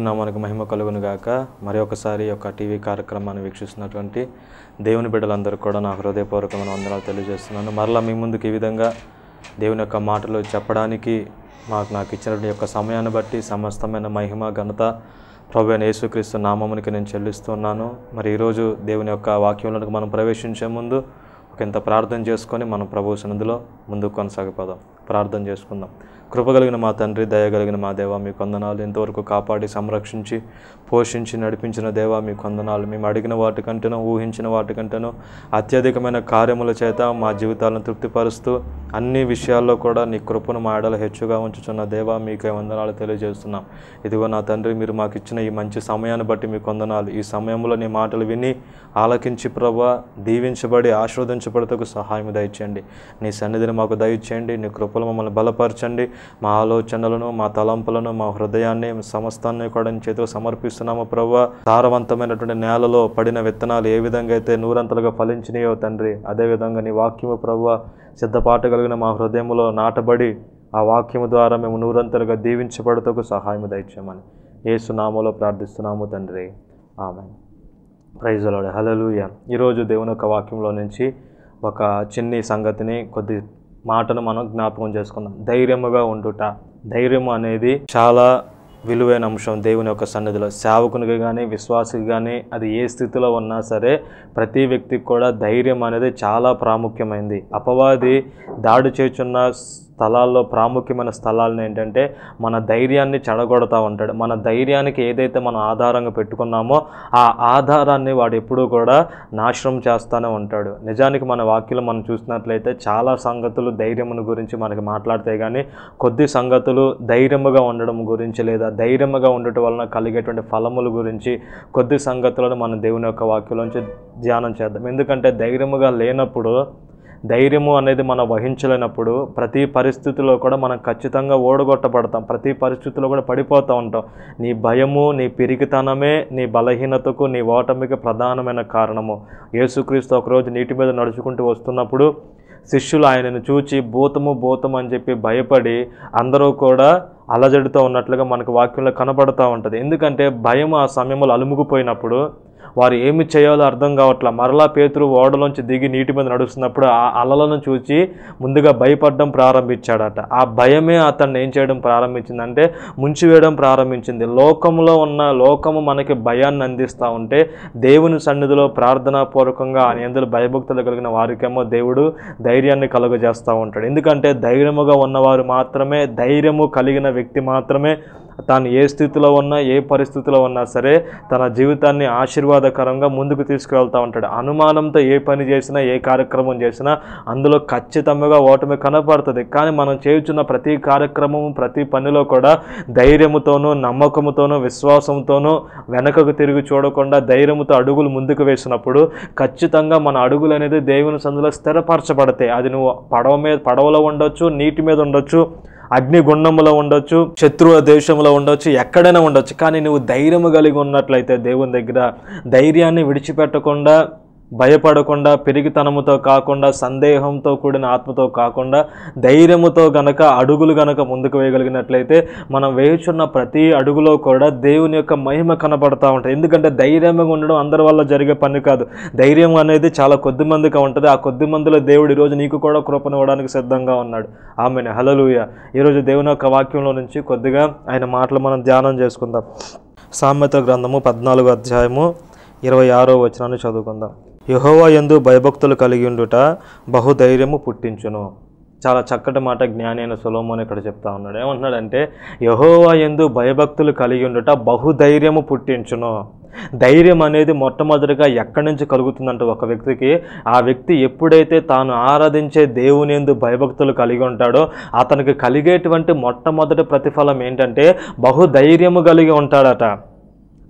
దేవుని నామానికి మహిమ కలుగును గాక మరి ఒకసారి యొక్క టీవీ కార్యక్రమాన్ని వీక్షిస్తున్నటువంటి దేవుని బిడ్డలందరూ కూడా నా హృదయపూర్వకమైన వందనాలు తెలియజేస్తున్నాను మరలా మీ ముందుకు ఈ విధంగా దేవుని యొక్క మాటలు చెప్పడానికి మాకు నాకు ఇచ్చినటువంటి యొక్క సమయాన్ని బట్టి సమస్తమైన మహిమ ఘనత ప్రభు అయిన యేసుక్రీస్తు నామమునికి నేను చెల్లిస్తున్నాను మరి ఈరోజు దేవుని యొక్క వాక్యంలోకి మనం ప్రవేశించే ముందు ఒక ఇంత ప్రార్థన చేసుకొని మనం ప్రభు సన్నిధిలో ముందుకు కొనసాగిపోదాం ప్రార్థన చేసుకుందాం కృపగలిగిన మా తండ్రి దయగలిగిన మా దేవ మీ కొందనాలు ఇంతవరకు కాపాడి సంరక్షించి పోషించి నడిపించిన దేవ మీ కొందనాలు మేము అడిగిన వాటికంటేనో ఊహించిన వాటికంటేనో అత్యధికమైన కార్యముల చేత మా జీవితాలను తృప్తిపరుస్తూ అన్ని విషయాల్లో కూడా నీ కృపను మా ఎడల హెచ్చుగా ఉంచుచున్న దేవ మీకే వందనాలు తెలియజేస్తున్నాం ఇదిగో నా తండ్రి మీరు మాకు ఇచ్చిన ఈ మంచి సమయాన్ని బట్టి మీ కొందనాలు ఈ సమయంలో నీ మాటలు విని ఆలకించి ప్రభా దీవించబడి ఆశీర్వదించబడతకు సహాయం దయచేయండి నీ సన్నిధిని మాకు దయచేయండి నీ కృపలు మమ్మల్ని బలపరచండి మా ఆలోచనలను మా తలంపులను మా హృదయాన్ని సమస్తాన్ని కూడా నీ చేతిలో సమర్పిస్తున్నాము ప్రభా సారవంతమైనటువంటి నేలలో పడిన విత్తనాలు ఏ విధంగా అయితే నూరంతలుగా ఫలించినాయో తండ్రి అదేవిధంగా నీ వాక్యము ప్రభా సిద్ధపాటు కలిగిన మా హృదయంలో నాటబడి ఆ వాక్యము ద్వారా మేము నూరంతలుగా దీవించబడతకు సహాయం దయచేయమని ఏసునామలో ప్రార్థిస్తున్నాము తండ్రి ఆమె ప్రైజ్ అలాడు హలలుయ ఈరోజు దేవుని యొక్క వాక్యంలో నుంచి ఒక చిన్ని సంగతిని కొద్ది మాటను మనం జ్ఞాపకం చేసుకుందాం ధైర్యముగా ఉండుట ధైర్యము అనేది చాలా విలువైన అంశం దేవుని యొక్క సన్నిధిలో సేవకునికి కానీ విశ్వాసకి కానీ అది ఏ స్థితిలో ఉన్నా సరే ప్రతి వ్యక్తికి కూడా ధైర్యం అనేది చాలా ప్రాముఖ్యమైంది అపవాది దాడి చేస్తున్న స్థలాల్లో ప్రాముఖ్యమైన స్థలాలను ఏంటంటే మన ధైర్యాన్ని చెడగొడతా ఉంటాడు మన ధైర్యానికి ఏదైతే మనం ఆధారంగా పెట్టుకున్నామో ఆ ఆధారాన్ని వాడు ఎప్పుడూ కూడా నాశనం చేస్తూనే ఉంటాడు నిజానికి మన వాక్యలు మనం చూసినట్లయితే చాలా సంగతులు ధైర్యమును గురించి మనకి మాట్లాడితే కానీ కొద్ది సంగతులు ధైర్యముగా ఉండడం గురించి లేదా ధైర్యముగా ఉండటం వలన కలిగేటువంటి ఫలముల గురించి కొద్ది సంగతులను మన దేవుని యొక్క వాక్యంలోంచి ధ్యానం చేద్దాం ఎందుకంటే ధైర్యముగా లేనప్పుడు ధైర్యము అనేది మనం వహించలేనప్పుడు ప్రతి పరిస్థితిలో కూడా మనం ఖచ్చితంగా ఓడగొట్టబడతాం ప్రతి పరిస్థితిలో కూడా పడిపోతూ ఉంటాం నీ భయము నీ పిరికితనమే నీ బలహీనతకు నీ ఓటమికి ప్రధానమైన కారణము యేసుక్రీస్తు ఒకరోజు నీటి మీద నడుచుకుంటూ వస్తున్నప్పుడు శిష్యులు ఆయనను చూచి భూతము భూతము అని చెప్పి భయపడి అందరూ కూడా అలజడితో ఉన్నట్లుగా మనకు వాక్యంలో కనబడుతూ ఉంటుంది ఎందుకంటే భయం ఆ సమయంలో అలుముకుపోయినప్పుడు వారు ఏమి చేయాలో అర్థం కావట్లా మరలా పేతురు ఓడలోంచి దిగి నీటి మీద నడుస్తున్నప్పుడు ఆ అలలను చూసి ముందుగా భయపడడం ప్రారంభించాడట ఆ భయమే అతన్ని ఏం చేయడం ప్రారంభించిందంటే ముంచివేయడం ప్రారంభించింది లోకంలో ఉన్న లోకము మనకి భయాన్ని అందిస్తూ ఉంటే దేవుని సన్నిధిలో ప్రార్థనాపూర్వకంగా ఆయన ఎందులో భయభక్తులు కలిగిన వారికేమో దేవుడు ధైర్యాన్ని కలుగజేస్తూ ఉంటాడు ఎందుకంటే ధైర్యముగా ఉన్నవారు మాత్రమే ధైర్యము కలిగిన వ్యక్తి మాత్రమే తాను ఏ స్థితిలో ఉన్నా ఏ పరిస్థితిలో ఉన్నా సరే తన జీవితాన్ని ఆశీర్వాదకరంగా ముందుకు తీసుకువెళ్తూ ఉంటాడు అనుమానంతో ఏ పని చేసినా ఏ కార్యక్రమం చేసినా అందులో ఖచ్చితంగా ఓటమి కనపడుతుంది కానీ మనం చేయుచున్న ప్రతి కార్యక్రమం ప్రతి పనిలో కూడా ధైర్యముతోనూ నమ్మకముతోనూ విశ్వాసంతోనూ వెనకకు తిరిగి చూడకుండా ధైర్యముతో అడుగులు ముందుకు వేసినప్పుడు ఖచ్చితంగా మన అడుగులు అనేది దేవుని సందులో స్థిరపరచబడతాయి అది నువ్వు పడవ మీద పడవలో ఉండొచ్చు నీటి మీద ఉండొచ్చు అగ్నిగుండంలో ఉండొచ్చు శత్రువుల దేశంలో ఉండొచ్చు ఎక్కడైనా ఉండొచ్చు కానీ నువ్వు ధైర్యము కలిగి ఉన్నట్లయితే దేవుని దగ్గర ధైర్యాన్ని విడిచిపెట్టకుండా భయపడకుండా పెరిగితనముతో కాకుండా సందేహంతో కూడిన ఆత్మతో కాకుండా ధైర్యముతో గనక అడుగులు గనక ముందుకు వేయగలిగినట్లయితే మనం వేయుచున్న ప్రతి అడుగులో కూడా దేవుని యొక్క మహిమ కనబడతా ఉంటుంది ఎందుకంటే ధైర్యంగా ఉండడం అందరి వల్ల జరిగే పని కాదు ధైర్యం అనేది చాలా కొద్ది మందికి ఉంటుంది ఆ కొద్ది మందిలో దేవుడు ఈరోజు నీకు కూడా కృపను ఇవ్వడానికి సిద్ధంగా ఉన్నాడు ఆమెను హలలుయ ఈరోజు దేవుని యొక్క వాక్యంలో నుంచి కొద్దిగా ఆయన మాటలు మనం ధ్యానం చేసుకుందాం సామెత గ్రంథము పద్నాలుగు అధ్యాయము ఇరవై ఆరో వచనాన్ని చదువుకుందాం యహోవా ఎందు భయభక్తులు కలిగి ఉండుట బహుధైర్యము పుట్టించును చాలా చక్కటి మాట జ్ఞాని అయిన సులోమోని ఇక్కడ చెప్తా ఉన్నాడు ఏమంటున్నాడంటే యహోవా ఎందు భయభక్తులు కలిగి ఉండుట బహుధైర్యము పుట్టించును ధైర్యం అనేది మొట్టమొదటిగా ఎక్కడి నుంచి కలుగుతుందంటే ఒక వ్యక్తికి ఆ వ్యక్తి ఎప్పుడైతే తాను ఆరాధించే దేవుని ఎందు భయభక్తులు కలిగి ఉంటాడో అతనికి కలిగేటువంటి మొట్టమొదటి ప్రతిఫలం ఏంటంటే బహుధైర్యము కలిగి ఉంటాడట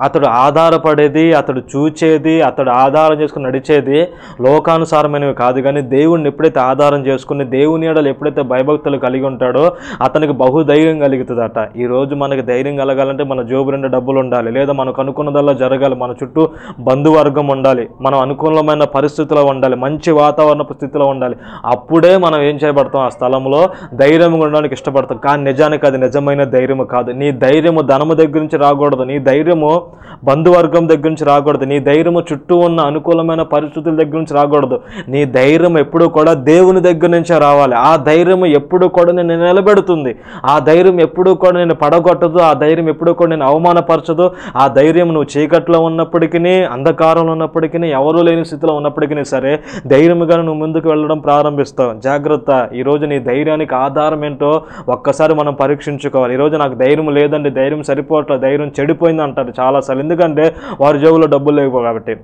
అతడు ఆధారపడేది అతడు చూచేది అతడు ఆధారం చేసుకుని నడిచేది లోకానుసారమైనవి కాదు కానీ దేవుణ్ణి ఎప్పుడైతే ఆధారం చేసుకుని దేవుని ఎడలు ఎప్పుడైతే భయభక్తులు కలిగి ఉంటాడో అతనికి బహుధైర్యం కలుగుతుందట ఈ రోజు మనకి ధైర్యం కలగాలంటే మన జోబు రెండు డబ్బులు ఉండాలి లేదా మనకు అనుకున్నదల్లా జరగాలి మన చుట్టూ బంధువర్గం ఉండాలి మనం అనుకూలమైన పరిస్థితిలో ఉండాలి మంచి వాతావరణ స్థితిలో ఉండాలి అప్పుడే మనం ఏం చేయబడతాం ఆ స్థలంలో ధైర్యం ఉండడానికి ఇష్టపడతాం కానీ నిజానికి అది నిజమైన ధైర్యము కాదు నీ ధైర్యము ధనము దగ్గర నుంచి రాకూడదు నీ ధైర్యము బంధువర్గం దగ్గర నుంచి రాకూడదు నీ ధైర్యము చుట్టూ ఉన్న అనుకూలమైన పరిస్థితుల దగ్గర నుంచి రాకూడదు నీ ధైర్యం ఎప్పుడూ కూడా దేవుని దగ్గర నుంచే రావాలి ఆ ధైర్యం ఎప్పుడు కూడా నేను నిలబెడుతుంది ఆ ధైర్యం ఎప్పుడూ కూడా నేను పడగొట్టదు ఆ ధైర్యం ఎప్పుడూ కూడా నేను అవమానపరచదు ఆ ధైర్యం నువ్వు చీకట్లో ఉన్నప్పటికీ అంధకారంలో ఉన్నప్పటికీ ఎవరూ లేని స్థితిలో ఉన్నప్పటికీ సరే ధైర్యంగా నువ్వు ముందుకు వెళ్ళడం ప్రారంభిస్తావు జాగ్రత్త ఈరోజు నీ ధైర్యానికి ఆధారం ఏంటో ఒక్కసారి మనం పరీక్షించుకోవాలి ఈరోజు నాకు ధైర్యం లేదండి ధైర్యం సరిపోవట్లేదు ధైర్యం చెడిపోయింది అంటారు చాలాసార్లు ఎందుకంటే వారి జేబులో డబ్బులు లేవు కాబట్టి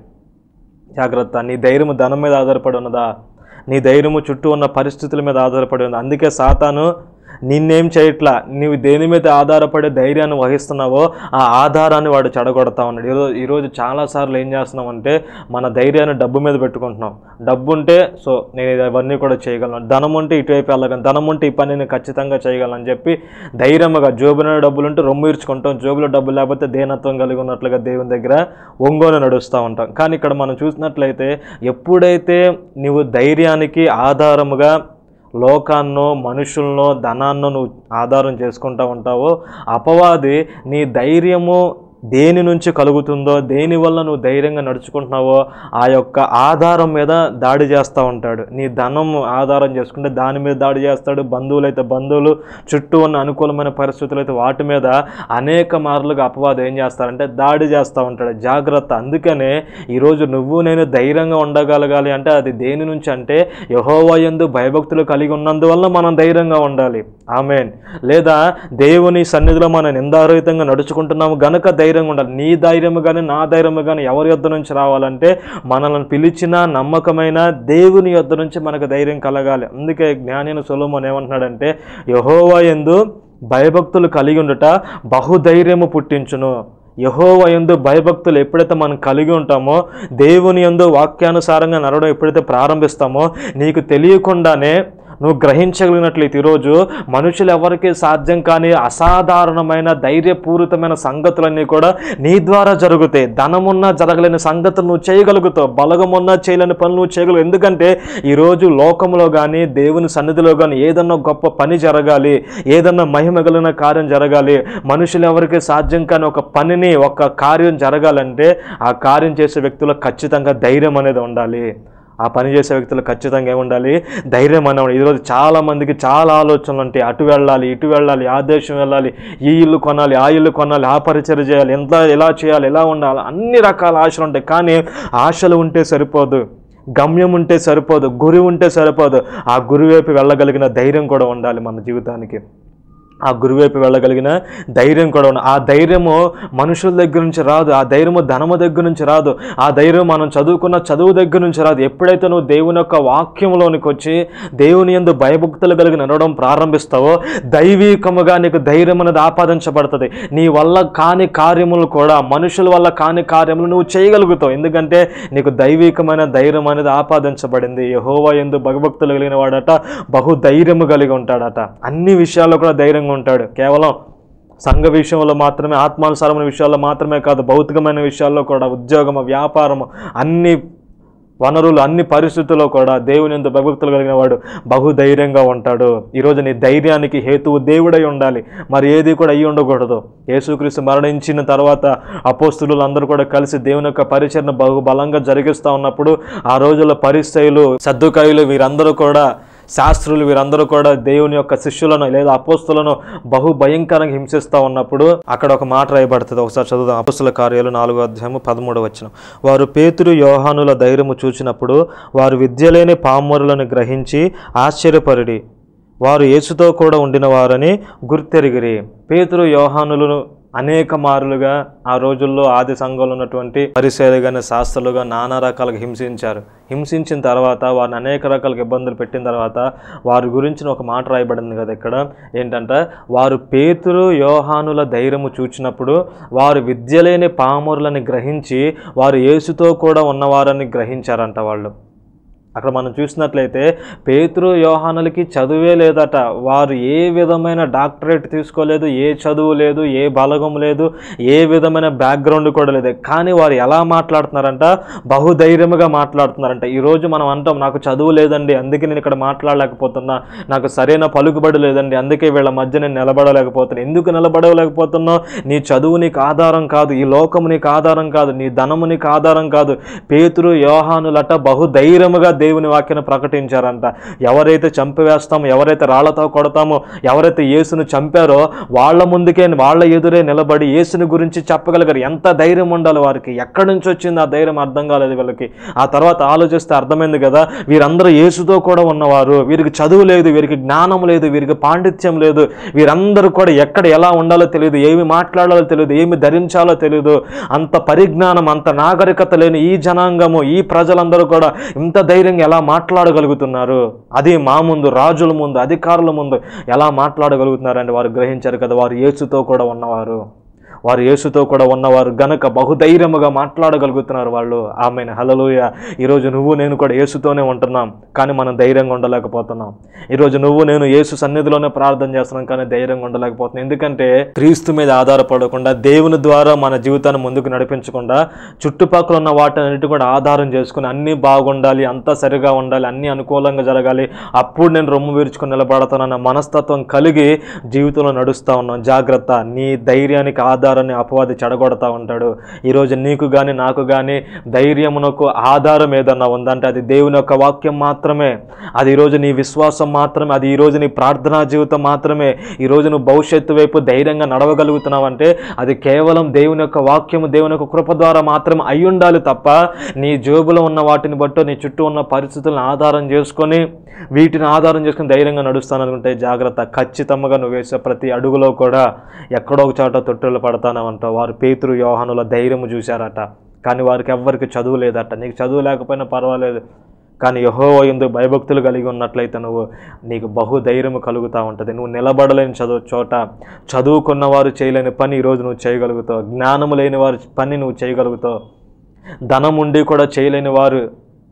జాగ్రత్త నీ ధైర్యం ధనం మీద ఆధారపడి ఉన్నదా నీ ధైర్యము చుట్టూ ఉన్న పరిస్థితుల మీద ఆధారపడి ఉంది అందుకే సాతాను నిన్నేం చేయట్లా నీవు దేని మీద ఆధారపడే ధైర్యాన్ని వహిస్తున్నావో ఆ ఆధారాన్ని వాడు చెడగొడతా ఉన్నాడు ఈరోజు ఈరోజు చాలాసార్లు ఏం చేస్తున్నాం అంటే మన ధైర్యాన్ని డబ్బు మీద పెట్టుకుంటున్నాం డబ్బు ఉంటే సో నేను ఇవన్నీ కూడా చేయగలను ధనం ఉంటే ఇటువైపు వెళ్ళగలను ధనం ఉంటే ఈ పని నేను ఖచ్చితంగా చేయగలను అని చెప్పి ధైర్యంగా జోబులో డబ్బులు ఉంటే రొమ్ము ఇర్చుకుంటాం జోబులో డబ్బులు లేకపోతే దేనత్వం కలిగి ఉన్నట్లుగా దేవుని దగ్గర ఒంగోని నడుస్తూ ఉంటాం కానీ ఇక్కడ మనం చూసినట్లయితే ఎప్పుడైతే నీవు ధైర్యానికి ఆధారముగా లోకాన్నో మనుషులనో ధనాన్నో నువ్వు ఆధారం చేసుకుంటా ఉంటావో అపవాది నీ ధైర్యము దేని నుంచి కలుగుతుందో దేని వల్ల నువ్వు ధైర్యంగా నడుచుకుంటున్నావో ఆ యొక్క ఆధారం మీద దాడి చేస్తూ ఉంటాడు నీ ధనం ఆధారం చేసుకుంటే దాని మీద దాడి చేస్తాడు బంధువులు అయితే బంధువులు చుట్టూ ఉన్న అనుకూలమైన పరిస్థితులు అయితే వాటి మీద అనేక మార్లుగా అపవాదం ఏం చేస్తారంటే దాడి చేస్తూ ఉంటాడు జాగ్రత్త అందుకనే ఈరోజు నువ్వు నేను ధైర్యంగా ఉండగలగాలి అంటే అది దేని నుంచి అంటే యహోవయందు భయభక్తులు కలిగి ఉన్నందువల్ల మనం ధైర్యంగా ఉండాలి ఆమెన్ లేదా దేవుని సన్నిధిలో మనం నిందారహితంగా నడుచుకుంటున్నాము గనక ధైర్యంగా ఉండాలి నీ ధైర్యము కానీ నా ధైర్యము కానీ ఎవరి యొద్ద నుంచి రావాలంటే మనల్ని పిలిచిన నమ్మకమైన దేవుని యొద్ద నుంచి మనకు ధైర్యం కలగాలి అందుకే జ్ఞానిన సొలోమన్ ఏమంటున్నాడంటే యహోవా ఎందు భయభక్తులు కలిగి ఉండుట బహుధైర్యము పుట్టించును యహోవ యందు భయభక్తులు ఎప్పుడైతే మనం కలిగి ఉంటామో దేవుని యందు వాక్యానుసారంగా నడవడం ఎప్పుడైతే ప్రారంభిస్తామో నీకు తెలియకుండానే నువ్వు గ్రహించగలిగినట్లయితే ఈరోజు మనుషులు ఎవరికి సాధ్యం కాని అసాధారణమైన ధైర్యపూరితమైన సంగతులన్నీ కూడా నీ ద్వారా జరుగుతాయి ధనమున్నా జరగలేని సంగతులు నువ్వు చేయగలుగుతావు బలగమున్నా చేయలేని పనులు నువ్వు చేయగలవు ఎందుకంటే ఈరోజు లోకంలో కానీ దేవుని సన్నిధిలో కానీ ఏదన్నా గొప్ప పని జరగాలి ఏదన్నా మహిమ కలిగిన కార్యం జరగాలి మనుషులు ఎవరికి సాధ్యం కాని ఒక పనిని ఒక కార్యం జరగాలంటే ఆ కార్యం చేసే వ్యక్తులకు ఖచ్చితంగా ధైర్యం అనేది ఉండాలి ఆ పని చేసే వ్యక్తులు ఖచ్చితంగా ఏముండాలి ధైర్యం అనేవాడు ఈరోజు చాలా మందికి చాలా ఆలోచనలు ఉంటాయి అటు వెళ్ళాలి ఇటు వెళ్ళాలి ఆ దేశం వెళ్ళాలి ఈ ఇల్లు కొనాలి ఆ ఇల్లు కొనాలి ఆ పరిచయం చేయాలి ఎంత ఎలా చేయాలి ఎలా ఉండాలి అన్ని రకాల ఆశలు ఉంటాయి కానీ ఆశలు ఉంటే సరిపోదు గమ్యం ఉంటే సరిపోదు గురి ఉంటే సరిపోదు ఆ గురి వైపు వెళ్ళగలిగిన ధైర్యం కూడా ఉండాలి మన జీవితానికి ఆ గురువైపు వెళ్ళగలిగిన ధైర్యం కూడా ఉంది ఆ ధైర్యము మనుషుల దగ్గర నుంచి రాదు ఆ ధైర్యము ధనము దగ్గర నుంచి రాదు ఆ ధైర్యం మనం చదువుకున్న చదువు దగ్గర నుంచి రాదు ఎప్పుడైతే నువ్వు దేవుని యొక్క వాక్యంలోనికి వచ్చి దేవుని ఎందు భయభక్తులు కలిగి నడవడం ప్రారంభిస్తావో దైవీకముగా నీకు ధైర్యం అనేది ఆపాదించబడుతుంది నీ వల్ల కాని కార్యములు కూడా మనుషుల వల్ల కాని కార్యములు నువ్వు చేయగలుగుతావు ఎందుకంటే నీకు దైవికమైన ధైర్యం అనేది ఆపాదించబడింది యహోవా ఎందు భగభక్తులు కలిగిన వాడట బహు ధైర్యము కలిగి ఉంటాడట అన్ని విషయాల్లో కూడా ధైర్యంగా ఉంటాడు కేవలం సంఘ విషయంలో మాత్రమే ఆత్మానుసారమైన విషయాల్లో మాత్రమే కాదు భౌతికమైన విషయాల్లో కూడా ఉద్యోగము వ్యాపారము అన్ని వనరులు అన్ని పరిస్థితుల్లో కూడా దేవుని ఎంత భక్తులు కలిగిన వాడు బహుధైర్యంగా ఉంటాడు ఈరోజు నీ ధైర్యానికి హేతువు దేవుడై ఉండాలి మరి ఏది కూడా అయ్యి ఉండకూడదు యేసుక్రీస్తు మరణించిన తర్వాత అపోస్తులు అందరూ కూడా కలిసి దేవుని యొక్క పరిచరణ బహు బలంగా జరిగిస్తూ ఉన్నప్పుడు ఆ రోజుల్లో పరిస్థితులు సర్దుకాయులు వీరందరూ కూడా శాస్త్రులు వీరందరూ కూడా దేవుని యొక్క శిష్యులను లేదా అపోస్తులను బహు భయంకరంగా హింసిస్తూ ఉన్నప్పుడు అక్కడ ఒక మాట రాయబడుతుంది ఒకసారి చదువుదాం అపోస్తుల కార్యాలు నాలుగో అధ్యాయము పదమూడు వచ్చిన వారు పేతురు యోహానుల ధైర్యము చూచినప్పుడు వారు విద్యలేని పామరులను గ్రహించి ఆశ్చర్యపరుడి వారు యేసుతో కూడా ఉండిన వారని గుర్తెరిగిరి పేతురు యోహానులను అనేక మారులుగా ఆ రోజుల్లో ఆది సంఘంలో ఉన్నటువంటి పరిశీలు కానీ శాస్త్రులుగా నానా రకాలుగా హింసించారు హింసించిన తర్వాత వారిని అనేక రకాలుగా ఇబ్బందులు పెట్టిన తర్వాత వారి గురించిన ఒక మాట రాయబడింది కదా ఇక్కడ ఏంటంటే వారు పేతురు యోహానుల ధైర్యము చూచినప్పుడు వారు విద్య లేని పామరులని గ్రహించి వారు యేసుతో కూడా ఉన్నవారని గ్రహించారంట వాళ్ళు అక్కడ మనం చూసినట్లయితే పేతురు యోహానులకి చదువే లేదట వారు ఏ విధమైన డాక్టరేట్ తీసుకోలేదు ఏ చదువు లేదు ఏ బలగం లేదు ఏ విధమైన బ్యాక్గ్రౌండ్ కూడా లేదు కానీ వారు ఎలా మాట్లాడుతున్నారంట బహుధైర్యముగా మాట్లాడుతున్నారంట ఈరోజు మనం అంటాం నాకు చదువు లేదండి అందుకే నేను ఇక్కడ మాట్లాడలేకపోతున్నా నాకు సరైన పలుకుబడి లేదండి అందుకే వీళ్ళ మధ్య నేను నిలబడలేకపోతున్నా ఎందుకు నిలబడలేకపోతున్నావు నీ చదువు నీకు ఆధారం కాదు ఈ లోకము నీకు ఆధారం కాదు నీ ధనము నీకు ఆధారం కాదు పేతురు యోహానులట బహుధైర్యముగా దేవుని వాక్యను ప్రకటించారంట ఎవరైతే చంపివేస్తామో ఎవరైతే రాళ్లతో కొడతామో ఎవరైతే యేసును చంపారో వాళ్ళ ముందుకే వాళ్ళ ఎదురే నిలబడి యేసుని గురించి చెప్పగలిగారు ఎంత ధైర్యం ఉండాలి వారికి ఎక్కడి నుంచి వచ్చింది ఆ ధైర్యం అర్థం కాలేదు వీళ్ళకి ఆ తర్వాత ఆలోచిస్తే అర్థమైంది కదా వీరందరూ యేసుతో కూడా ఉన్నవారు వీరికి చదువు లేదు వీరికి జ్ఞానం లేదు వీరికి పాండిత్యం లేదు వీరందరూ కూడా ఎక్కడ ఎలా ఉండాలో తెలియదు ఏమి మాట్లాడాలో తెలియదు ఏమి ధరించాలో తెలియదు అంత పరిజ్ఞానం అంత నాగరికత లేని ఈ జనాంగము ఈ ప్రజలందరూ కూడా ఇంత ధైర్యంగా ఎలా మాట్లాడగలుగుతున్నారు అది మా ముందు రాజుల ముందు అధికారుల ముందు ఎలా మాట్లాడగలుగుతున్నారంటే వారు గ్రహించారు కదా వారు యేసుతో కూడా ఉన్నవారు వారు యేసుతో కూడా ఉన్నవారు గనక బహుధైర్యముగా మాట్లాడగలుగుతున్నారు వాళ్ళు ఆమెను హలలోయ ఈరోజు నువ్వు నేను కూడా యేసుతోనే ఉంటున్నాం కానీ మనం ధైర్యంగా ఉండలేకపోతున్నాం ఈరోజు నువ్వు నేను యేసు సన్నిధిలోనే ప్రార్థన చేస్తున్నాం కానీ ధైర్యంగా ఉండలేకపోతున్నాం ఎందుకంటే క్రీస్తు మీద ఆధారపడకుండా దేవుని ద్వారా మన జీవితాన్ని ముందుకు నడిపించకుండా చుట్టుపక్కల ఉన్న వాటినన్నిటి కూడా ఆధారం చేసుకుని అన్నీ బాగుండాలి అంతా సరిగా ఉండాలి అన్నీ అనుకూలంగా జరగాలి అప్పుడు నేను రొమ్ము వీర్చుకొని నిలబడతానన్న మనస్తత్వం కలిగి జీవితంలో నడుస్తూ ఉన్నాం జాగ్రత్త నీ ధైర్యానికి ఆధారాన్ని అపవాది చెడగొడతా ఉంటాడు ఈరోజు నీకు కానీ నాకు కానీ ధైర్యమునకు ఆధారం ఏదన్నా ఉందంటే అది దేవుని యొక్క వాక్యం మాత్రమే అది ఈరోజు నీ విశ్వాసం మాత్రమే అది ఈరోజు నీ ప్రార్థనా జీవితం మాత్రమే ఈరోజు నువ్వు భవిష్యత్తు వైపు ధైర్యంగా నడవగలుగుతున్నావంటే అది కేవలం దేవుని యొక్క వాక్యము దేవుని యొక్క కృప ద్వారా మాత్రమే అయి ఉండాలి తప్ప నీ జేబులో ఉన్న వాటిని బట్టో నీ చుట్టూ ఉన్న పరిస్థితులను ఆధారం చేసుకొని వీటిని ఆధారం చేసుకుని ధైర్యంగా నడుస్తాననుకుంటే జాగ్రత్త ఖచ్చితంగా నువ్వు వేసే ప్రతి అడుగులో కూడా ఎక్కడో ఒక చోట తొట్టులు పడతానంట వారు పేతురు యోహానుల ధైర్యము చూశారట కానీ వారికి ఎవ్వరికి చదువు లేదట నీకు చదువు లేకపోయినా పర్వాలేదు కానీ యహో ఎందు భయభక్తులు కలిగి ఉన్నట్లయితే నువ్వు నీకు బహుధైర్యము కలుగుతూ ఉంటుంది నువ్వు నిలబడలేని చదువు చోట చదువుకున్న వారు చేయలేని పని ఈరోజు నువ్వు చేయగలుగుతావు జ్ఞానము లేని వారి పని నువ్వు చేయగలుగుతావు ధనం ఉండి కూడా చేయలేని వారు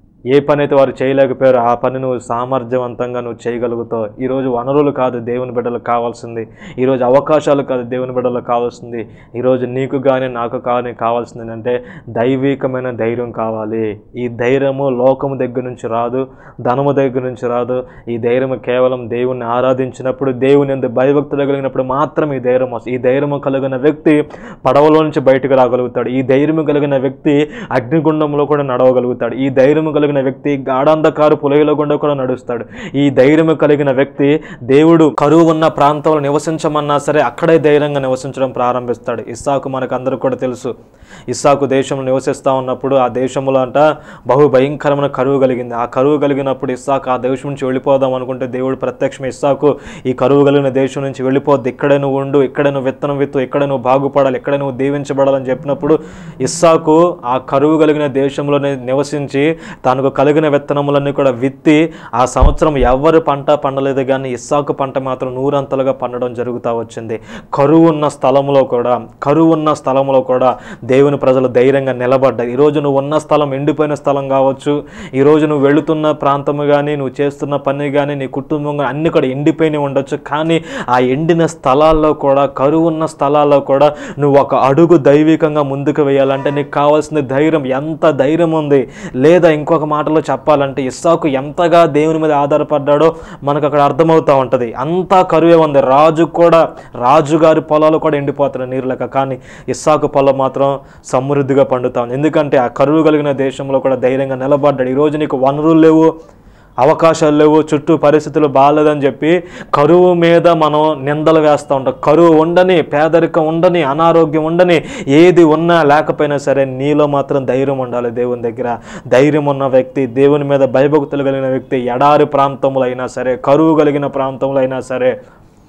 ఏ పని అయితే వారు చేయలేకపోయారో ఆ పని నువ్వు సామర్థ్యవంతంగా నువ్వు చేయగలుగుతావు ఈరోజు వనరులు కాదు దేవుని బిడ్డలకు కావాల్సింది ఈరోజు అవకాశాలు కాదు దేవుని బిడ్డలకు కావాల్సింది ఈరోజు నీకు కానీ నాకు కానీ కావాల్సింది అంటే దైవికమైన ధైర్యం కావాలి ఈ ధైర్యము లోకము దగ్గర నుంచి రాదు ధనము దగ్గర నుంచి రాదు ఈ ధైర్యము కేవలం దేవుణ్ణి ఆరాధించినప్పుడు దేవుని ఎందు భయభక్తులు కలిగినప్పుడు మాత్రం ఈ ధైర్యం వస్తుంది ఈ ధైర్యము కలిగిన వ్యక్తి పడవలో నుంచి బయటకు రాగలుగుతాడు ఈ ధైర్యము కలిగిన వ్యక్తి అగ్నిగుండంలో కూడా నడవగలుగుతాడు ఈ ధైర్యము కలిగిన వ్యక్తి గాఢాంధకారు పులయల గుండా కూడా నడుస్తాడు ఈ ధైర్యము కలిగిన వ్యక్తి దేవుడు కరువు ఉన్న ప్రాంతంలో నివసించమన్నా సరే అక్కడే ధైర్యంగా నివసించడం ప్రారంభిస్తాడు ఇస్సాకు మనకు అందరూ కూడా తెలుసు ఇస్సాకు దేశంలో నివసిస్తూ ఉన్నప్పుడు ఆ దేశంలో అంట బహు భయంకరమైన కరువు కలిగింది ఆ కరువు కలిగినప్పుడు ఇస్సాకు ఆ దేశం నుంచి వెళ్ళిపోదాం అనుకుంటే దేవుడు ప్రత్యక్షం ఇస్సాకు ఈ కరువు కలిగిన దేశం నుంచి వెళ్ళిపోద్ది ఇక్కడే నువ్వు ఉండు ఇక్కడే నువ్వు విత్తనం విత్తు ఇక్కడ నువ్వు బాగుపడాలి ఇక్కడే నువ్వు దీవించబడాలని చెప్పినప్పుడు ఇస్సాకు ఆ కరువు కలిగిన దేశంలోనే నివసించి తనకు కలిగిన విత్తనములన్నీ కూడా విత్తి ఆ సంవత్సరం ఎవరు పంట పండలేదు కానీ ఇస్సాకు పంట మాత్రం నూరంతలుగా పండడం జరుగుతూ వచ్చింది కరువు ఉన్న స్థలంలో కూడా కరువు ఉన్న స్థలంలో కూడా దేవుని ప్రజలు ధైర్యంగా నిలబడ్డారు ఈరోజు నువ్వు ఉన్న స్థలం ఎండిపోయిన స్థలం కావచ్చు ఈరోజు నువ్వు వెళుతున్న ప్రాంతము కానీ నువ్వు చేస్తున్న పని కానీ నీ కుటుంబం కానీ అన్ని కూడా ఎండిపోయినవి ఉండొచ్చు కానీ ఆ ఎండిన స్థలాల్లో కూడా కరువు ఉన్న స్థలాల్లో కూడా నువ్వు ఒక అడుగు దైవికంగా ముందుకు వేయాలంటే నీకు కావాల్సిన ధైర్యం ఎంత ధైర్యం ఉంది లేదా ఇంకొక మాటలో చెప్పాలంటే ఇస్సాకు ఎంతగా దేవుని మీద ఆధారపడ్డాడో మనకు అక్కడ అర్థమవుతూ ఉంటుంది అంతా కరువే ఉంది రాజు కూడా రాజుగారి పొలాలు కూడా ఎండిపోతున్నాయి నీరు లేక కానీ ఇస్సాకు పొలం మాత్రం సమృద్ధిగా పండుతా ఉంది ఎందుకంటే ఆ కరువు కలిగిన దేశంలో కూడా ధైర్యంగా నిలబడ్డాడు ఈరోజు నీకు వనరులు లేవు అవకాశాలు లేవు చుట్టూ పరిస్థితులు బాగాలేదని చెప్పి కరువు మీద మనం నిందలు వేస్తూ ఉంటాం కరువు ఉండని పేదరికం ఉండని అనారోగ్యం ఉండని ఏది ఉన్నా లేకపోయినా సరే నీలో మాత్రం ధైర్యం ఉండాలి దేవుని దగ్గర ధైర్యం ఉన్న వ్యక్తి దేవుని మీద భయభక్తులు కలిగిన వ్యక్తి ఎడారి ప్రాంతంలో అయినా సరే కరువు కలిగిన ప్రాంతంలో అయినా సరే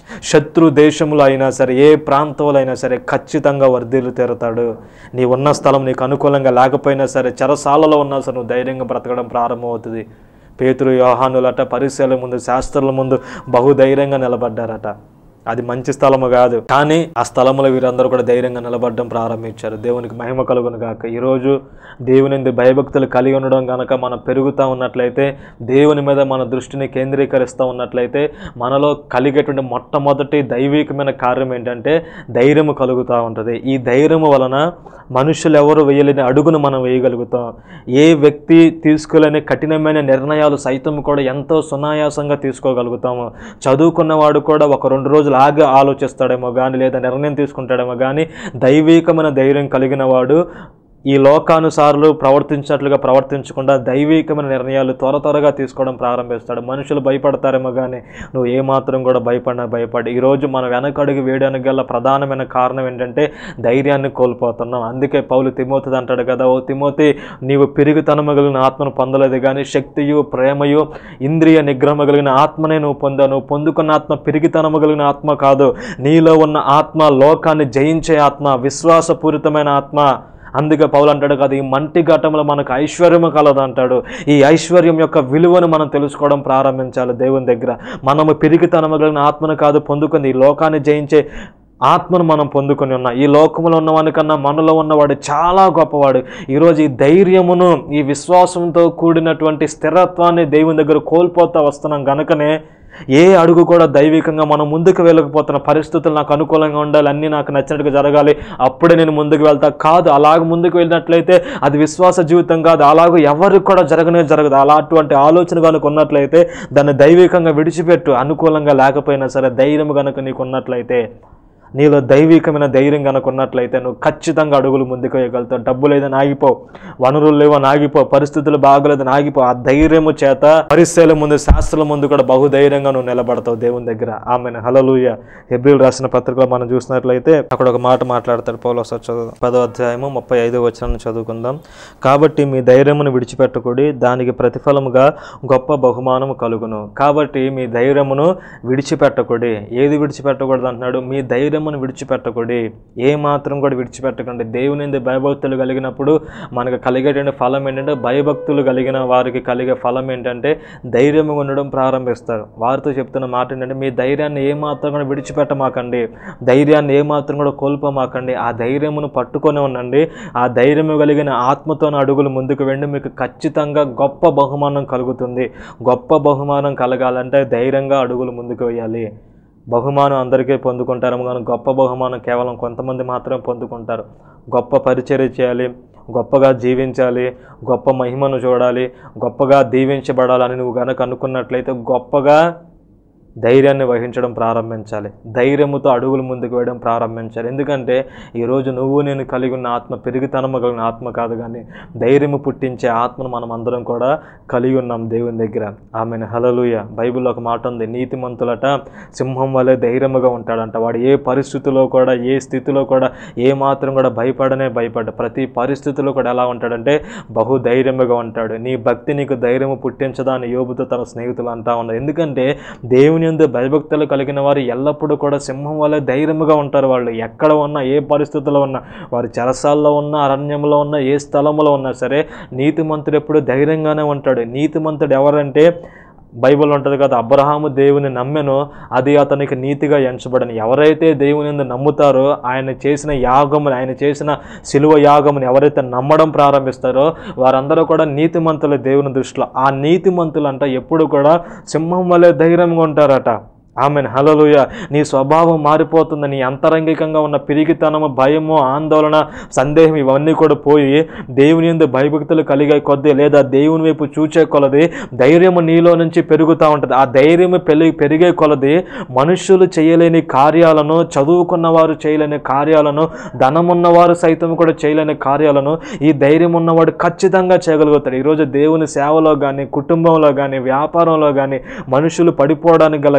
శత్రు దేశంలో అయినా సరే ఏ ప్రాంతంలో అయినా సరే ఖచ్చితంగా వర్ధిల్లు తీరుతాడు నీ ఉన్న స్థలం నీకు అనుకూలంగా లేకపోయినా సరే చెరసాలలో ఉన్నా సరే నువ్వు ధైర్యంగా బ్రతకడం ప్రారంభమవుతుంది పేతురు యోహానులట పరిశీలన ముందు శాస్త్రుల ముందు బహుధైర్యంగా నిలబడ్డారట అది మంచి స్థలము కాదు కానీ ఆ స్థలములో వీరందరూ కూడా ధైర్యంగా నిలబడడం ప్రారంభించారు దేవునికి మహిమ కలుగును గాక ఈరోజు దేవుని యందు భయభక్తులు కలిగి ఉండడం కనుక మనం పెరుగుతూ ఉన్నట్లయితే దేవుని మీద మన దృష్టిని కేంద్రీకరిస్తూ ఉన్నట్లయితే మనలో కలిగేటువంటి మొట్టమొదటి దైవికమైన కార్యం ఏంటంటే ధైర్యము కలుగుతూ ఉంటుంది ఈ ధైర్యము వలన మనుషులు ఎవరు వేయలేని అడుగును మనం వేయగలుగుతాం ఏ వ్యక్తి తీసుకోలేని కఠినమైన నిర్ణయాలు సైతం కూడా ఎంతో సునాయాసంగా తీసుకోగలుగుతాము చదువుకున్నవాడు కూడా ఒక రెండు రోజులు ఆగి ఆలోచిస్తాడేమో కానీ లేదా నిర్ణయం తీసుకుంటాడేమో కానీ దైవికమైన ధైర్యం కలిగిన వాడు ఈ లోకానుసారులు ప్రవర్తించినట్లుగా ప్రవర్తించకుండా దైవికమైన నిర్ణయాలు త్వర త్వరగా తీసుకోవడం ప్రారంభిస్తాడు మనుషులు భయపడతారేమో కానీ నువ్వు ఏమాత్రం కూడా భయపడినా భయపడి ఈరోజు మన వెనకడుగు వేయడానికి గల ప్రధానమైన కారణం ఏంటంటే ధైర్యాన్ని కోల్పోతున్నాం అందుకే పౌలు తిమోతిది అంటాడు కదా ఓ తిమోతి నీవు పెరుగుతనము కలిగిన ఆత్మను పొందలేదు కానీ శక్తియు ప్రేమయు ఇంద్రియ నిగ్రహము కలిగిన ఆత్మనే నువ్వు పొందావు నువ్వు పొందుకున్న ఆత్మ పెరిగితనము కలిగిన ఆత్మ కాదు నీలో ఉన్న ఆత్మ లోకాన్ని జయించే ఆత్మ విశ్వాసపూరితమైన ఆత్మ అందుకే పౌలు అంటాడు కదా ఈ మంటి ఘట్టంలో మనకు ఐశ్వర్యము కలదు అంటాడు ఈ ఐశ్వర్యం యొక్క విలువను మనం తెలుసుకోవడం ప్రారంభించాలి దేవుని దగ్గర మనము పెరిగితనము కలిగిన ఆత్మను కాదు పొందుకుంది ఈ లోకాన్ని జయించే ఆత్మను మనం పొందుకొని ఉన్నాం ఈ లోకంలో ఉన్నవానికన్నా మనలో ఉన్నవాడు చాలా గొప్పవాడు ఈరోజు ఈ ధైర్యమును ఈ విశ్వాసంతో కూడినటువంటి స్థిరత్వాన్ని దేవుని దగ్గర కోల్పోతా వస్తున్నాం గనుకనే ఏ అడుగు కూడా దైవికంగా మనం ముందుకు వెళ్ళకపోతున్న పరిస్థితులు నాకు అనుకూలంగా ఉండాలి అన్నీ నాకు నచ్చినట్టుగా జరగాలి అప్పుడే నేను ముందుకు వెళ్తా కాదు అలాగ ముందుకు వెళ్ళినట్లయితే అది విశ్వాస జీవితం కాదు అలాగ ఎవరికి కూడా జరగనే జరగదు అలా అటువంటి ఆలోచన కనుక ఉన్నట్లయితే దాన్ని దైవికంగా విడిచిపెట్టు అనుకూలంగా లేకపోయినా సరే ధైర్యం కనుక నీకు ఉన్నట్లయితే నీలో దైవికమైన ధైర్యం కనుక ఉన్నట్లయితే నువ్వు ఖచ్చితంగా అడుగులు ముందుకు వేయగలుగుతావు డబ్బు లేదని ఆగిపో వనరులు లేవని ఆగిపో పరిస్థితులు బాగలేదని ఆగిపో ఆ ధైర్యము చేత పరిస్థితుల ముందు శాస్త్రాల ముందు కూడా బహుధైర్యంగా నువ్వు నిలబడతావు దేవుని దగ్గర ఆమె హలలుయ హెబ్రిల్ రాసిన పత్రికలో మనం చూసినట్లయితే అక్కడ ఒక మాట మాట్లాడతాడు పౌలో ఒకసారి చదువు పదో అధ్యాయము ముప్పై ఐదో వచనాన్ని చదువుకుందాం కాబట్టి మీ ధైర్యమును విడిచిపెట్టకూడి దానికి ప్రతిఫలముగా గొప్ప బహుమానము కలుగును కాబట్టి మీ ధైర్యమును విడిచిపెట్టకూడి ఏది విడిచిపెట్టకూడదు అంటున్నాడు మీ ధైర్యమును విడిచిపెట్టకూడి ఏ మాత్రం కూడా విడిచిపెట్టకండి దేవుని యందు భయభక్తులు కలిగినప్పుడు మనకు కలిగేటువంటి ఫలం ఏంటంటే భయభక్తులు కలిగిన వారికి కలిగే ఫలం ఏంటంటే ధైర్యం ఉండడం ప్రారంభిస్తారు వారితో చెప్తున్న మాట ఏంటంటే మీ ధైర్యాన్ని ఏ మాత్రం కూడా విడిచిపెట్టమాకండి ధైర్యాన్ని ఏ మాత్రం కూడా కోల్పోమాకండి ఆ ధైర్యమును పట్టుకొని ఉండండి ఆ ధైర్యము కలిగిన ఆత్మతో అడుగులు ముందుకు వెళ్ళి మీకు ఖచ్చితంగా గొప్ప బహుమానం కలుగుతుంది గొప్ప బహుమానం కలగాలంటే ధైర్యంగా అడుగులు ముందుకు వేయాలి బహుమానం అందరికీ పొందుకుంటారు కానీ గొప్ప బహుమానం కేవలం కొంతమంది మాత్రమే పొందుకుంటారు గొప్ప పరిచర్య చేయాలి గొప్పగా జీవించాలి గొప్ప మహిమను చూడాలి గొప్పగా దీవించబడాలని నువ్వు గనక అనుకున్నట్లయితే గొప్పగా ధైర్యాన్ని వహించడం ప్రారంభించాలి ధైర్యముతో అడుగులు ముందుకు వేయడం ప్రారంభించాలి ఎందుకంటే ఈరోజు నువ్వు నేను కలిగి ఉన్న ఆత్మ పెరిగితనము కలిగిన ఆత్మ కాదు కానీ ధైర్యము పుట్టించే ఆత్మను మనం అందరం కూడా కలిగి ఉన్నాం దేవుని దగ్గర ఆమెను హలలుయ బైబిల్లో ఒక మాట ఉంది నీతిమంతులట సింహం వలె ధైర్యముగా ఉంటాడంట వాడు ఏ పరిస్థితిలో కూడా ఏ స్థితిలో కూడా ఏ మాత్రం కూడా భయపడనే భయపడ్డ ప్రతి పరిస్థితిలో కూడా ఎలా ఉంటాడంటే బహు ధైర్యముగా ఉంటాడు నీ భక్తి నీకు ధైర్యము పుట్టించదా అని యోబుతో తన స్నేహితులు అంటా ఉన్నారు ఎందుకంటే దేవుని యందు భయభక్తులు కలిగిన వారు ఎల్లప్పుడూ కూడా సింహం వలె ధైర్యముగా ఉంటారు వాళ్ళు ఎక్కడ ఉన్నా ఏ పరిస్థితుల్లో ఉన్నా వారు చెరసాల్లో ఉన్నా అరణ్యంలో ఉన్నా ఏ స్థలంలో ఉన్నా సరే నీతిమంతుడు ఎప్పుడు ధైర్యంగానే ఉంటాడు నీతిమంతుడు ఎవరంటే బైబిల్ ఉంటుంది కదా అబ్రహాము దేవుని నమ్మెను అది అతనికి నీతిగా ఎంచబడని ఎవరైతే దేవుని యందు నమ్ముతారో ఆయన చేసిన యాగముని ఆయన చేసిన శిలువ యాగముని ఎవరైతే నమ్మడం ప్రారంభిస్తారో వారందరూ కూడా నీతిమంతులు దేవుని దృష్టిలో ఆ నీతిమంతులు అంట ఎప్పుడు కూడా సింహం వలె ధైర్యంగా ఉంటారట ఆమెన్ హలలుయ నీ స్వభావం మారిపోతుంది నీ అంతరంగికంగా ఉన్న పిరిగితనము భయము ఆందోళన సందేహం ఇవన్నీ కూడా పోయి దేవుని యందు భయభక్తులు కలిగే కొద్దీ లేదా దేవుని వైపు చూచే కొలది ధైర్యము నీలో నుంచి పెరుగుతూ ఉంటుంది ఆ ధైర్యము పెరిగి పెరిగే కొలది మనుష్యులు చేయలేని కార్యాలను చదువుకున్న వారు చేయలేని కార్యాలను ధనమున్నవారు సైతం కూడా చేయలేని కార్యాలను ఈ ధైర్యం ఉన్నవాడు ఖచ్చితంగా చేయగలుగుతాడు ఈరోజు దేవుని సేవలో కానీ కుటుంబంలో కానీ వ్యాపారంలో కానీ మనుషులు పడిపోవడానికి గల కారణం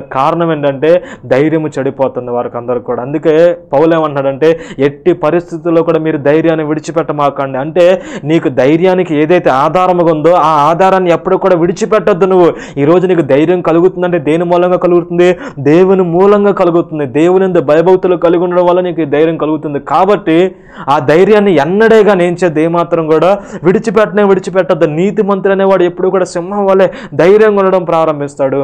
కారణం ఏంటంటే ధైర్యము చెడిపోతుంది వారికి అందరికి కూడా అందుకే పౌలు ఏమంటున్నాడంటే ఎట్టి పరిస్థితుల్లో కూడా మీరు ధైర్యాన్ని విడిచిపెట్టమాకండి అంటే నీకు ధైర్యానికి ఏదైతే ఆధారముగా ఉందో ఆ ఆధారాన్ని ఎప్పుడు కూడా విడిచిపెట్టొద్దు నువ్వు ఈ రోజు నీకు ధైర్యం కలుగుతుందంటే దేని మూలంగా కలుగుతుంది దేవుని మూలంగా కలుగుతుంది దేవుని యందు భయభక్తులు కలిగి ఉండడం వల్ల నీకు ఈ ధైర్యం కలుగుతుంది కాబట్టి ఆ ధైర్యాన్ని ఎన్నడేగా నేను చేద్ది ఏమాత్రం కూడా విడిచిపెట్టనే విడిచిపెట్టద్దు నీతి మంత్రి అనేవాడు ఎప్పుడు కూడా సింహం వల్లే ధైర్యంగా ఉండడం ప్రారంభిస్తాడు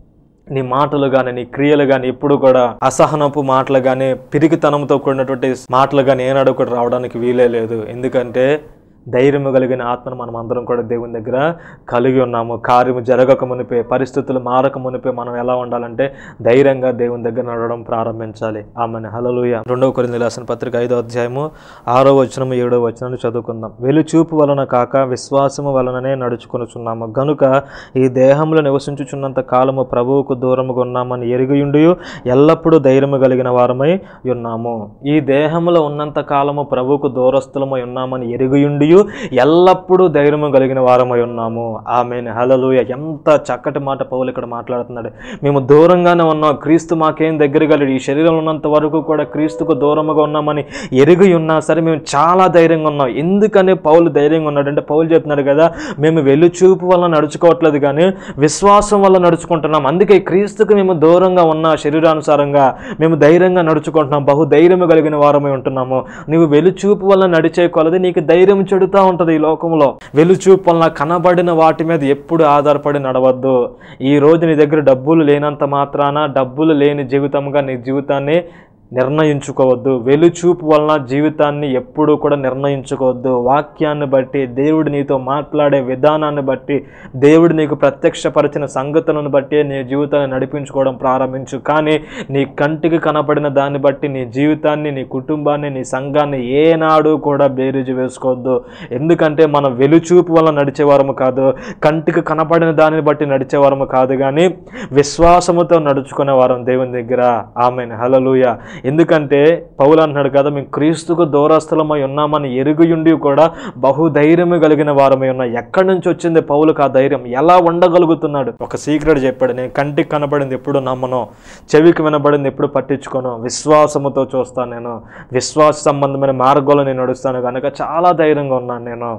నీ మాటలు కానీ నీ క్రియలు కానీ ఎప్పుడు కూడా అసహనపు మాటలు కానీ పిరికితనంతో కూడినటువంటి మాటలు కానీ ఏనాడు కూడా రావడానికి వీలే లేదు ఎందుకంటే ధైర్యము కలిగిన ఆత్మను మనం అందరం కూడా దేవుని దగ్గర కలిగి ఉన్నాము కార్యము జరగక మునిపే పరిస్థితులు మారక మునిపే మనం ఎలా ఉండాలంటే ధైర్యంగా దేవుని దగ్గర నడవడం ప్రారంభించాలి ఆమెను హలలుయ రెండవ కొరింది రాసిన పత్రిక ఐదో అధ్యాయము ఆరో వచనము ఏడో వచనాన్ని చదువుకుందాం వెలుచూపు వలన కాక విశ్వాసము వలననే నడుచుకొనుచున్నాము గనుక ఈ దేహంలో నివసించుచున్నంత కాలము ప్రభువుకు దూరముగా ఉన్నామని ఎరిగియుండి ఎల్లప్పుడూ ధైర్యము కలిగిన వారమై ఉన్నాము ఈ దేహంలో ఉన్నంత కాలము ప్రభువుకు దూరస్థులమై ఉన్నామని ఎరిగియుండి ఎల్లప్పుడూ ధైర్యము కలిగిన వారమై ఉన్నాము ఆమె హలలుయ ఎంత చక్కటి మాట పౌలు ఇక్కడ మాట్లాడుతున్నాడు మేము దూరంగానే ఉన్నాం క్రీస్తు మాకేం దగ్గరగా లేడు ఈ శరీరంలో ఉన్నంత వరకు కూడా క్రీస్తుకు దూరముగా ఉన్నామని ఎరిగి ఉన్నా సరే మేము చాలా ధైర్యంగా ఉన్నాం ఎందుకని పౌలు ధైర్యంగా ఉన్నాడు అంటే పౌలు చెప్తున్నాడు కదా మేము వెలుచూపు వల్ల నడుచుకోవట్లేదు కానీ విశ్వాసం వల్ల నడుచుకుంటున్నాం అందుకే క్రీస్తుకు మేము దూరంగా ఉన్న శరీరానుసారంగా మేము ధైర్యంగా నడుచుకుంటున్నాం బహు ధైర్యం కలిగిన వారమై ఉంటున్నాము నువ్వు వెలుచూపు వల్ల నడిచే కొలది నీకు ధైర్యం చెడుతూ ఉంటుంది ఈ లోకంలో వెలుచూపు వలన కనబడిన వాటి మీద ఎప్పుడు ఆధారపడి నడవద్దు ఈ రోజు నీ దగ్గర డబ్బులు లేనంత మాత్రాన డబ్బులు లేని జీవితంగా నీ జీవితాన్ని నిర్ణయించుకోవద్దు వెలుచూపు వలన జీవితాన్ని ఎప్పుడూ కూడా నిర్ణయించుకోవద్దు వాక్యాన్ని బట్టి దేవుడు నీతో మాట్లాడే విధానాన్ని బట్టి దేవుడు నీకు ప్రత్యక్షపరిచిన సంగతులను బట్టి నీ జీవితాన్ని నడిపించుకోవడం ప్రారంభించు కానీ నీ కంటికి కనపడిన దాన్ని బట్టి నీ జీవితాన్ని నీ కుటుంబాన్ని నీ సంఘాన్ని ఏనాడు కూడా బేరీజు వేసుకోవద్దు ఎందుకంటే మనం వెలుచూపు వల్ల నడిచేవారము కాదు కంటికి కనపడిన దానిని బట్టి నడిచేవారము కాదు కానీ విశ్వాసముతో నడుచుకునే వారం దేవుని దగ్గర ఆమె హలలుయ ఎందుకంటే పౌలు అంటున్నాడు కదా మేము క్రీస్తుకు దూరస్థలమై ఉన్నామని ఎరుగుయుండి కూడా బహుధైర్యము కలిగిన వారమై ఉన్నాం ఎక్కడి నుంచి వచ్చింది పౌలుకు ఆ ధైర్యం ఎలా ఉండగలుగుతున్నాడు ఒక సీక్రెట్ చెప్పాడు నేను కంటికి కనబడింది ఎప్పుడు నమ్మను చెవికి వినబడింది ఎప్పుడు పట్టించుకోను విశ్వాసముతో చూస్తాను నేను విశ్వాస సంబంధమైన మార్గంలో నేను నడుస్తాను కనుక చాలా ధైర్యంగా ఉన్నాను నేను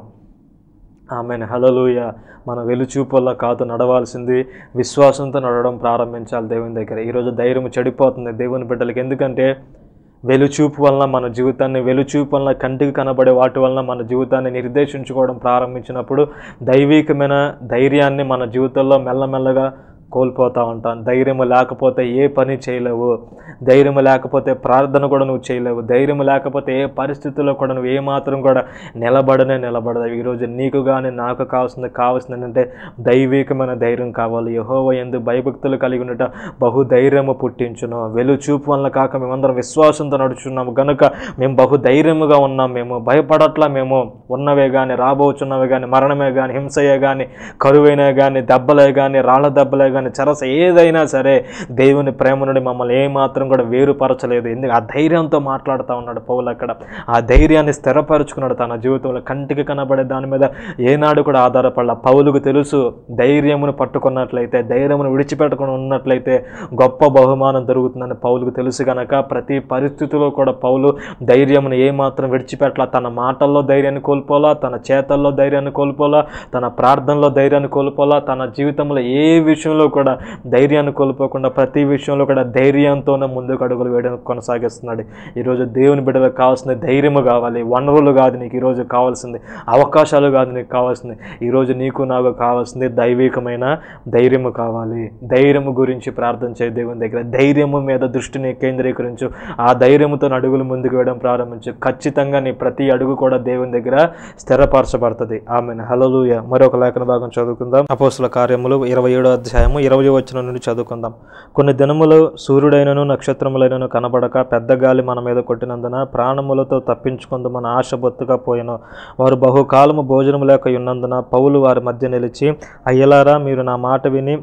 ఆమెను హలలుయ మన వెలుచూపుల్లో కాదు నడవాల్సింది విశ్వాసంతో నడవడం ప్రారంభించాలి దేవుని దగ్గర ఈరోజు ధైర్యం చెడిపోతుంది దేవుని బిడ్డలకి ఎందుకంటే వెలుచూపు వలన మన జీవితాన్ని వెలుచూపు వలన కంటికి కనబడే వాటి వలన మన జీవితాన్ని నిర్దేశించుకోవడం ప్రారంభించినప్పుడు దైవికమైన ధైర్యాన్ని మన జీవితంలో మెల్లమెల్లగా కోల్పోతూ ఉంటాం ధైర్యం లేకపోతే ఏ పని చేయలేవు ధైర్యం లేకపోతే ప్రార్థన కూడా నువ్వు చేయలేవు ధైర్యం లేకపోతే ఏ పరిస్థితుల్లో కూడా నువ్వు ఏమాత్రం కూడా నిలబడనే నిలబడదు ఈరోజు నీకు కానీ నాకు కావాల్సింది కావాల్సింది ఏంటంటే దైవికమైన ధైర్యం కావాలి యహోవ ఎందు భయభక్తులు కలిగి ఉండట బహు ధైర్యము పుట్టించును వెలుచూపు వల్ల కాక మేమందరం విశ్వాసంతో నడుచున్నాము కనుక మేము బహు ధైర్యముగా ఉన్నాం మేము భయపడట్లా మేము ఉన్నవే కానీ రాబోచున్నవే కానీ మరణమే కానీ హింసయే కానీ కరువైనా కానీ దెబ్బలే కానీ రాళ్ళ దెబ్బలే కానీ చెరస ఏదైనా సరే దేవుని ప్రేమ నుండి మమ్మల్ని ఏమాత్రం కూడా వేరుపరచలేదు ఎందుకు ఆ ధైర్యంతో మాట్లాడుతూ ఉన్నాడు పౌలు అక్కడ ఆ ధైర్యాన్ని స్థిరపరుచుకున్నాడు తన జీవితంలో కంటికి కనబడే దాని మీద ఏనాడు కూడా ఆధారపడాల పౌలుకు తెలుసు ధైర్యమును పట్టుకున్నట్లయితే ధైర్యమును విడిచిపెట్టుకుని ఉన్నట్లయితే గొప్ప బహుమానం దొరుకుతుందని పౌలుకు తెలుసు కనుక ప్రతి పరిస్థితిలో కూడా పౌలు ధైర్యమును ఏమాత్రం విడిచిపెట్టాల తన మాటల్లో ధైర్యాన్ని కోల్పోలా తన చేతల్లో ధైర్యాన్ని కోల్పోలా తన ప్రార్థనలో ధైర్యాన్ని కోల్పోలా తన జీవితంలో ఏ విషయంలో కూడా ధైర్యాన్ని కోల్పోకుండా ప్రతి విషయంలో కూడా ధైర్యంతోనే ముందుకు అడుగులు వేయడం కొనసాగిస్తున్నాడు ఈరోజు దేవుని బిడ్డలకు కావాల్సిన ధైర్యము కావాలి వనరులు కాదు నీకు ఈరోజు కావాల్సింది అవకాశాలు కాదు నీకు కావాల్సింది ఈరోజు నీకు నాకు కావాల్సింది దైవికమైన ధైర్యము కావాలి ధైర్యము గురించి ప్రార్థన చేయ దేవుని దగ్గర ధైర్యము మీద దృష్టిని కేంద్రీకరించు ఆ ధైర్యముతో అడుగులు ముందుకు వేయడం ప్రారంభించు ఖచ్చితంగా నీ ప్రతి అడుగు కూడా దేవుని దగ్గర స్థిరపరచబడుతుంది ఆమె హలలుయ మరొక లేఖన భాగం చదువుకుందాం అపోస్తుల కార్యములు ఇరవై ఏడో అధ్యాయము ఇరవై వచ్చిన నుండి చదువుకుందాం కొన్ని దినములు సూర్యుడైనను నక్షత్రములైనను కనబడక పెద్ద గాలి మన మీద కొట్టినందున ప్రాణములతో తప్పించుకుందామని ఆశ బొత్తుగా పోయెను వారు బహుకాలము భోజనము లేక ఉన్నందున పౌలు వారి మధ్య నిలిచి అయ్యలారా మీరు నా మాట విని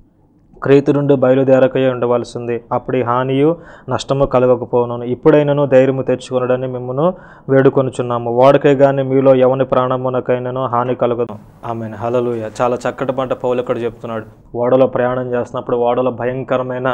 క్రీతు నుండి బయలుదేరకయే ఉండవలసింది అప్పుడు ఈ హానియు నష్టము కలగకపోను ఇప్పుడైనను ధైర్యము తెచ్చుకొనడని మిమ్మను వేడుకొనుచున్నాము వాడికే గాని మీలో ఎవని ప్రాణమునకైనను హాని కలగదు ఆమె హలలుయ చాలా చక్కటి పంట పౌలు ఇక్కడ చెప్తున్నాడు ఓడలో ప్రయాణం చేస్తున్నప్పుడు ఓడలో భయంకరమైన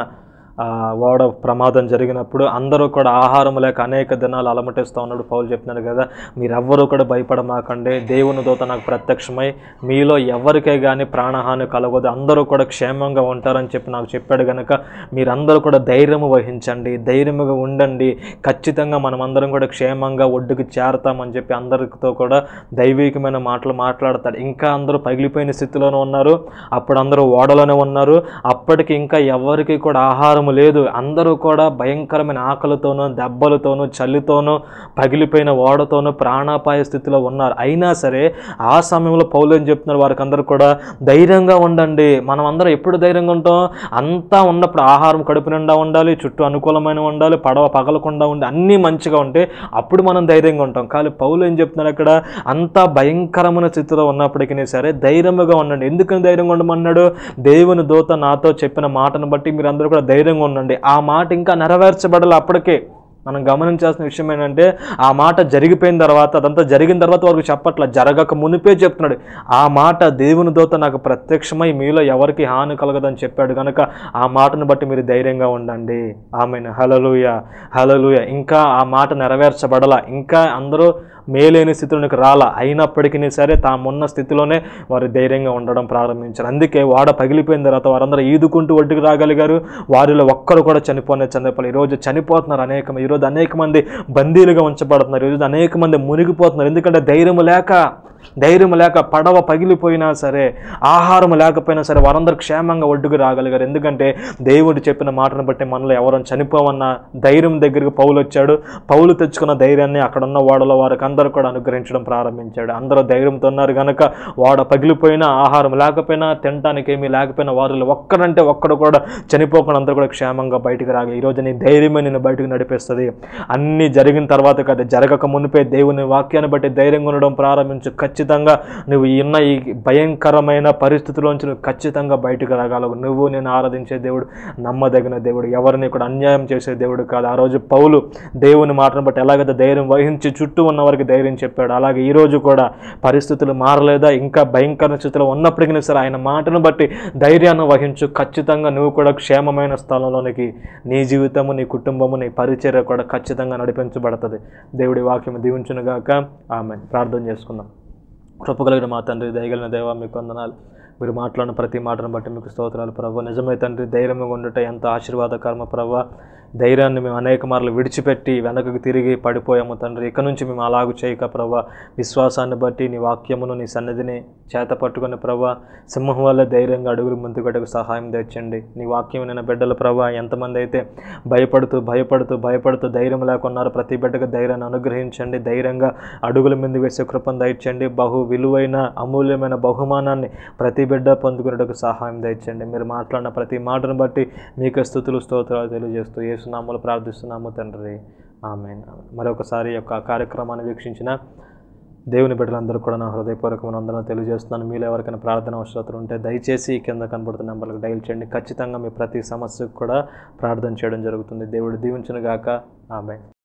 ఆ, ఓడ ప్రమాదం జరిగినప్పుడు అందరూ కూడా ఆహారం లేక అనేక దినాలు అలమటిస్తూ ఉన్నాడు పౌలు చెప్తున్నాడు కదా మీరెవ్వరూ కూడా భయపడమాకండి దేవుని దూత నాకు ప్రత్యక్షమై మీలో ఎవరికే కానీ ప్రాణహాని కలగదు అందరూ కూడా క్షేమంగా ఉంటారని చెప్పి నాకు చెప్పాడు కనుక మీరందరూ కూడా ధైర్యము వహించండి ధైర్యముగా ఉండండి ఖచ్చితంగా మనమందరం కూడా క్షేమంగా ఒడ్డుకు చేరతామని చెప్పి అందరితో కూడా దైవికమైన మాటలు మాట్లాడతాడు ఇంకా అందరూ పగిలిపోయిన స్థితిలోనే ఉన్నారు అప్పుడు అందరూ ఓడలోనే ఉన్నారు అప్పటికి ఇంకా ఎవరికి కూడా ఆహారం లేదు అందరూ కూడా భయంకరమైన ఆకలితోనూ దెబ్బలతోనూ చలితోనూ పగిలిపోయిన ఓడతోనూ ప్రాణాపాయ స్థితిలో ఉన్నారు అయినా సరే ఆ సమయంలో పౌలు ఏం చెప్తున్నారు వారికి అందరూ కూడా ధైర్యంగా ఉండండి మనం అందరం ఎప్పుడు ధైర్యంగా ఉంటాం అంతా ఉన్నప్పుడు ఆహారం కడుపు నిండా ఉండాలి చుట్టూ అనుకూలమైన ఉండాలి పడవ పగలకుండా ఉండి అన్నీ మంచిగా ఉంటే అప్పుడు మనం ధైర్యంగా ఉంటాం కానీ పౌలు ఏం చెప్తున్నారు అక్కడ అంతా భయంకరమైన స్థితిలో ఉన్నప్పటికీ సరే ధైర్యముగా ఉండండి ఎందుకని ధైర్యంగా ఉండమన్నాడు దేవుని దూత నాతో చెప్పిన మాటను బట్టి మీరు అందరూ కూడా ధైర్యంగా ఉండండి ఆ మాట ఇంకా నెరవేర్చబడాలి అప్పటికే మనం గమనించాల్సిన విషయం ఏంటంటే ఆ మాట జరిగిపోయిన తర్వాత అదంతా జరిగిన తర్వాత వారికి చెప్పట్ల జరగక మునిపే చెప్తున్నాడు ఆ మాట దేవుని దూత నాకు ప్రత్యక్షమై మీలో ఎవరికి హాని కలగదని చెప్పాడు కనుక ఆ మాటను బట్టి మీరు ధైర్యంగా ఉండండి ఆమె హలలుయ హలలుయ ఇంకా ఆ మాట నెరవేర్చబడల ఇంకా అందరూ మేలేని స్థితిలోనికి రాలా అయినప్పటికీ సరే తామున్న స్థితిలోనే వారు ధైర్యంగా ఉండడం ప్రారంభించారు అందుకే వాడ పగిలిపోయిన తర్వాత వారందరూ ఈదుకుంటూ ఒడ్డుకు రాగలిగారు వారిలో ఒక్కరు కూడా చనిపోయిన చంద్రపల్లి ఈరోజు చనిపోతున్నారు అనేక ఈరోజు అనేక మంది బందీలుగా ఉంచబడుతున్నారు ఈరోజు అనేక మంది మునిగిపోతున్నారు ఎందుకంటే ధైర్యం లేక ధైర్యం లేక పడవ పగిలిపోయినా సరే ఆహారం లేకపోయినా సరే వారందరూ క్షేమంగా ఒడ్డుకు రాగలిగారు ఎందుకంటే దేవుడు చెప్పిన మాటను బట్టి మనలో ఎవరైనా చనిపోవన్న ధైర్యం దగ్గరికి పౌలు వచ్చాడు పౌలు తెచ్చుకున్న ధైర్యాన్ని అక్కడ ఉన్న ఓడలో వారికి అందరూ కూడా అనుగ్రహించడం ప్రారంభించాడు అందరూ ధైర్యంతో ఉన్నారు కనుక వాడ పగిలిపోయినా ఆహారం లేకపోయినా తినడానికి ఏమీ లేకపోయినా వారిలో ఒక్కడంటే ఒక్కడు కూడా చనిపోకుండా అందరూ కూడా క్షేమంగా బయటికి రాగా ఈరోజు నీ ధైర్యమే నిన్ను బయటకు నడిపిస్తుంది అన్నీ జరిగిన తర్వాత కదా జరగక మునిపే దేవుని వాక్యాన్ని బట్టి ధైర్యంగా ఉండడం ప్రారంభించు ఖచ్చితంగా నువ్వు ఈ ఉన్న ఈ భయంకరమైన పరిస్థితిలోంచి నువ్వు ఖచ్చితంగా బయటకు రాగలవు నువ్వు నేను ఆరాధించే దేవుడు నమ్మదగిన దేవుడు ఎవరిని కూడా అన్యాయం చేసే దేవుడు కాదు ఆ రోజు పౌలు దేవుని మాటను బట్టి ఎలాగైతే ధైర్యం వహించి చుట్టూ ఉన్న వారికి ధైర్యం చెప్పాడు అలాగే ఈ రోజు కూడా పరిస్థితులు మారలేదా ఇంకా భయంకర స్థితిలో ఉన్నప్పటికీ సరే ఆయన మాటను బట్టి ధైర్యాన్ని వహించు ఖచ్చితంగా నువ్వు కూడా క్షేమమైన స్థలంలోనికి నీ జీవితము నీ కుటుంబము నీ పరిచర్య కూడా ఖచ్చితంగా నడిపించబడుతుంది దేవుడి వాక్యం దీవించునుగాక ఆమె ప్రార్థన చేసుకుందాం కృపగలిగిన మా తండ్రి దయగలిగిన దేవా మీకు వందనాలు మీరు మాట్లాడిన ప్రతి మాటను బట్టి మీకు స్తోత్రాలు ప్రభు నిజమే తండ్రి ధైర్యంగా ఉండుట ఎంత ఆశీర్వాదకరమ ప్రభు ధైర్యాన్ని మేము అనేక మార్లు విడిచిపెట్టి వెనకకు తిరిగి పడిపోయాము తండ్రి ఇక నుంచి మేము అలాగు చేయక ప్రభు విశ్వాసాన్ని బట్టి నీ వాక్యమును నీ సన్నిధిని చేత పట్టుకుని ప్రభు సింహం వల్ల ధైర్యంగా అడుగులు ముందుగడకు సహాయం తెచ్చండి నీ వాక్యం నేను బిడ్డల ప్రభు ఎంతమంది అయితే భయపడుతూ భయపడుతూ భయపడుతూ ధైర్యం లేకున్నారు ప్రతి బిడ్డకు ధైర్యాన్ని అనుగ్రహించండి ధైర్యంగా అడుగుల మీద వేసే కృపను దయచండి బహు విలువైన అమూల్యమైన బహుమానాన్ని ప్రతి బిడ్డ పొందుకునేటకు సహాయం దయచండి మీరు మాట్లాడిన ప్రతి మాటను బట్టి మీకు స్థుతులు స్తోత్రాలు తెలియజేస్తూ ఏసునామలు ప్రార్థిస్తున్నాము తండ్రి ఆమె మరొకసారి ఈ యొక్క కార్యక్రమాన్ని వీక్షించిన దేవుని బిడ్డలందరూ కూడా నా హృదయపూర్వకమైన అందరూ తెలియజేస్తున్నాను మీలో ఎవరికైనా ప్రార్థన అవసరతలు ఉంటే దయచేసి ఈ కింద కనబడుతున్న నెంబర్లకు డైల్ చేయండి ఖచ్చితంగా మీ ప్రతి సమస్యకు కూడా ప్రార్థన చేయడం జరుగుతుంది దేవుడు దీవించును గాక ఆమె